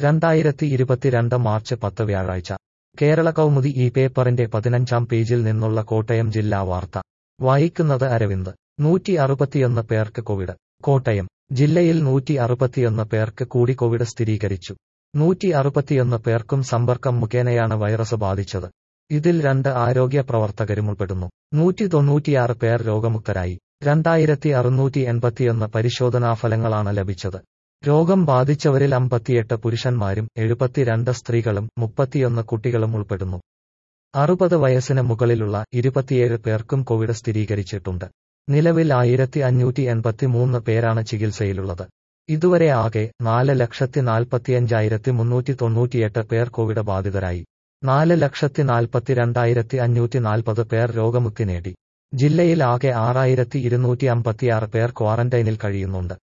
രണ്ടായിരത്തി ഇരുപത്തിരണ്ട് മാർച്ച് പത്ത് വ്യാഴാഴ്ച കേരള കൗമുദി ഈ പേപ്പറിന്റെ പതിനഞ്ചാം പേജിൽ നിന്നുള്ള കോട്ടയം ജില്ലാ വാർത്ത വായിക്കുന്നത് അരവിന്ദ് നൂറ്റി അറുപത്തിയൊന്ന് പേർക്ക് കോവിഡ് കോട്ടയം ജില്ലയിൽ നൂറ്റി അറുപത്തിയൊന്ന് പേർക്ക് കൂടി കോവിഡ് സ്ഥിരീകരിച്ചു നൂറ്റി അറുപത്തിയൊന്ന് പേർക്കും സമ്പർക്കം മുഖേനയാണ് വൈറസ് ബാധിച്ചത് ഇതിൽ രണ്ട് ആരോഗ്യ പ്രവർത്തകരും ഉൾപ്പെടുന്നു നൂറ്റി തൊണ്ണൂറ്റിയാറ് പേർ രോഗമുക്തരായി രണ്ടായിരത്തി അറുന്നൂറ്റി എൺപത്തിയൊന്ന് പരിശോധനാഫലങ്ങളാണ് ലഭിച്ചത് രോഗം ബാധിച്ചവരിൽ അമ്പത്തിയെട്ട് പുരുഷന്മാരും എഴുപത്തിരണ്ട് സ്ത്രീകളും മുപ്പത്തിയൊന്ന് കുട്ടികളും ഉൾപ്പെടുന്നു അറുപത് വയസ്സിന് മുകളിലുള്ള ഇരുപത്തിയേഴ് പേർക്കും കോവിഡ് സ്ഥിരീകരിച്ചിട്ടുണ്ട് നിലവിൽ ആയിരത്തി അഞ്ഞൂറ്റി എൺപത്തിമൂന്ന് പേരാണ് ചികിത്സയിലുള്ളത് ഇതുവരെ ആകെ നാല് ലക്ഷത്തി നാൽപ്പത്തിയഞ്ചായിരത്തി മുന്നൂറ്റി തൊണ്ണൂറ്റിയെട്ട് പേർ കോവിഡ് ബാധിതരായി നാല് ലക്ഷത്തി നാൽപ്പത്തിരണ്ടായിരത്തി അഞ്ഞൂറ്റി നാൽപ്പത് പേർ രോഗമുക്തി നേടി ജില്ലയിൽ ആകെ ആറായിരത്തി ഇരുന്നൂറ്റി അമ്പത്തിയാറ് പേർ ക്വാറന്റൈനിൽ കഴിയുന്നുണ്ട്